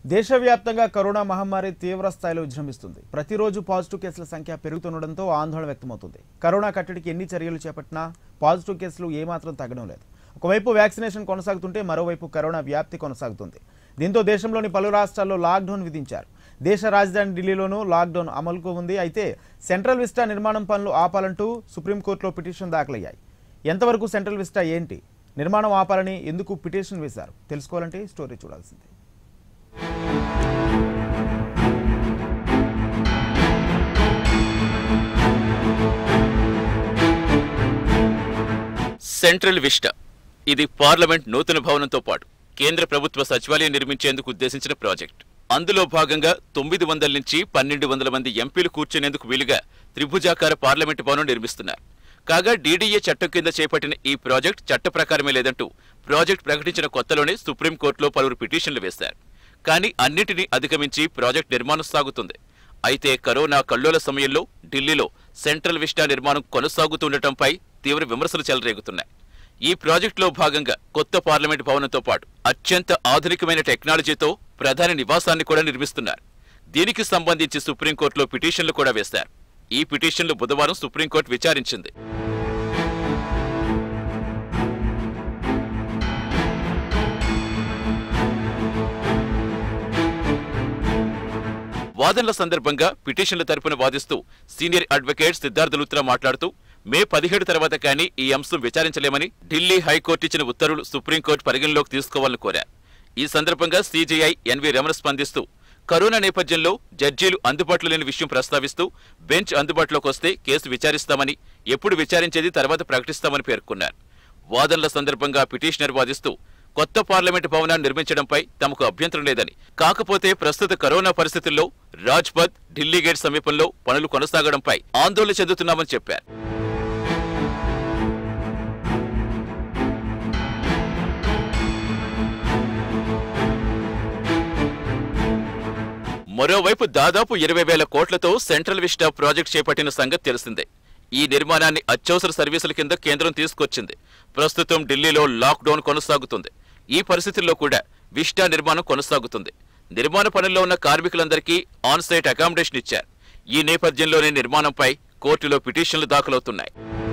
దేశవ్యాప్తంగా కరోనా మహమ్మారి తీవ్ర స్థాయిలో విజృంభిస్తుంది ప్రతిరోజు పాజిటివ్ కేసుల సంఖ్య పెరుగుతుండటంతో ఆందోళన వ్యక్తమవుతుంది కరోనా కట్టడికి ఎన్ని చర్యలు చేపట్టినా పాజిటివ్ కేసులు ఏమాత్రం తగ్గడం లేదు ఒకవైపు వ్యాక్సినేషన్ కొనసాగుతుంటే మరోవైపు కరోనా వ్యాప్తి కొనసాగుతుంది దీంతో దేశంలోని పలు రాష్ట్రాల్లో లాక్డౌన్ విధించారు దేశ రాజధాని ఢిల్లీలోనూ లాక్డౌన్ అమలుకు ఉంది అయితే సెంట్రల్ విస్టా నిర్మాణం పనులు ఆపాలంటూ సుప్రీంకోర్టులో పిటిషన్ దాఖలయ్యాయి ఎంతవరకు సెంట్రల్ విస్టా ఏంటి నిర్మాణం ఆపాలని ఎందుకు పిటిషన్ వేశారు తెలుసుకోవాలంటే స్టోరీ చూడాల్సిందే సెంట్రల్ విస్టా ఇది పార్లమెంట్ నూతన భవనంతో పాటు కేంద్ర ప్రభుత్వ సచివాలయం నిర్మించేందుకు ఉద్దేశించిన ప్రాజెక్ట్ అందులో భాగంగా తొమ్మిది వందల నుంచి పన్నెండు వందల మంది ఎంపీలు కూర్చునేందుకు వీలుగా త్రిభుజాకార పార్లమెంటు భవనం నిర్మిస్తున్నారు కాగా డీడీఏ చట్టం కింద చేపట్టిన ఈ ప్రాజెక్ట్ చట్ట ప్రకారమే లేదంటూ ప్రాజెక్ట్ ప్రకటించిన కొత్తలోనే సుప్రీంకోర్టులో పలువురు పిటిషన్లు వేశారు కానీ అన్నిటినీ అధిగమించి ప్రాజెక్ట్ నిర్మాణం సాగుతుంది అయితే కరోనా కల్లోల సమయంలో ఢిల్లీలో సెంట్రల్ విస్టా నిర్మాణం కొనసాగుతుండటంపై తీవ్ర విమర్శలు చెలరేగుతున్నాయి ఈ ప్రాజెక్టులో భాగంగా కొత్త పార్లమెంట్ భవనంతో పాటు అత్యంత ఆధునికమైన టెక్నాలజీతో ప్రధాని నివాసాన్ని కూడా నిర్మిస్తున్నారు దీనికి సంబంధించి సుప్రీంకోర్టులో పిటిషన్లు కూడా వేశారు ఈ పిటిషన్లు బుధవారం సుప్రీంకోర్టు విచారించింది వాదనల సందర్భంగా పిటిషన్ల తరపున వాదిస్తూ సీనియర్ అడ్వకేట్ సిద్ధార్థ లుత్రా మాట్లాడుతూ మే పదిహేడు తర్వాత కానీ ఈ అంశం విచారించలేమని ఢిల్లీ హైకోర్టు ఇచ్చిన ఉత్తర్వులు సుప్రీంకోర్టు పరిగణలోకి తీసుకోవాలని కోరారు ఈ సందర్భంగా సీజీఐ ఎన్వి రమణ స్పందిస్తూ కరోనా నేపథ్యంలో జడ్జీలు అందుబాటులో లేని విషయం ప్రస్తావిస్తూ బెంచ్ అందుబాటులోకి వస్తే కేసు విచారిస్తామని ఎప్పుడు విచారించేది తర్వాత ప్రకటిస్తామని పేర్కొన్నారు వాదనల సందర్భంగా పిటిషనర్ వాదిస్తూ కొత్త పార్లమెంటు భవనాన్ని నిర్మించడంపై తమకు అభ్యంతరం లేదని కాకపోతే ప్రస్తుత కరోనా పరిస్థితుల్లో రాజ్పథ్ ఢిల్లీ గేట్ సమీపంలో పనులు కొనసాగడంపై ఆందోళన చెందుతున్నామని చెప్పారు మరోవైపు దాదాపు ఇరవై వేల కోట్లతో సెంట్రల్ విస్టా ప్రాజెక్ట్ చేపట్టిన సంగతి తెలిసిందే ఈ నిర్మాణాన్ని అత్యవసర సర్వీసుల కింద కేంద్రం తీసుకొచ్చింది ప్రస్తుతం ఢిల్లీలో లాక్డౌన్ కొనసాగుతుంది ఈ పరిస్థితుల్లో కూడా విస్టా నిర్మాణం కొనసాగుతుంది నిర్మాణ పనుల్లో ఉన్న కార్మికులందరికీ ఆన్ సైట్ అకామిడేషన్ ఇచ్చారు ఈ నేపథ్యంలోనే నిర్మాణంపై కోర్టులో పిటిషన్లు దాఖలవుతున్నాయి